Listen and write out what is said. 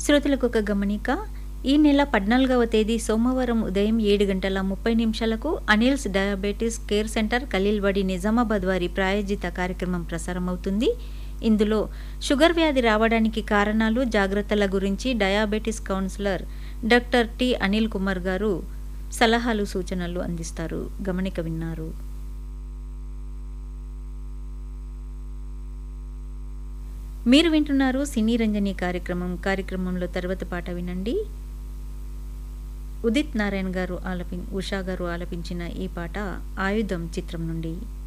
శ్రోతలకు ఒక గమనిక ఈ నెల పద్నాలుగవ తేదీ సోమవారం ఉదయం ఏడు గంటల ముప్పై నిమిషాలకు Anil's diabetes care centre Khaleelwadi Nizamabad వారి ప్రాయోజిత కార్యక్రమం ప్రసారమవుతుంది ఇందులో షుగర్ వ్యాధి రావడానికి కారణాలు జాగ్రత్తల గురించి diabetes counsellor doctor T Anil Kumar గారు సలహాలు సూచనలు అందిస్తారు గమనిక విన్నారు మీరు వింటున్నారు సినీ రంజని కార్యక్రమం కార్యక్రమంలో తర్వాత పాట వినండి ఉదిత్ నారాయణ గారు ఆలపి ఉషా గారు ఆలపించిన ఈ పాట ఆయుధం చిత్రం నుండి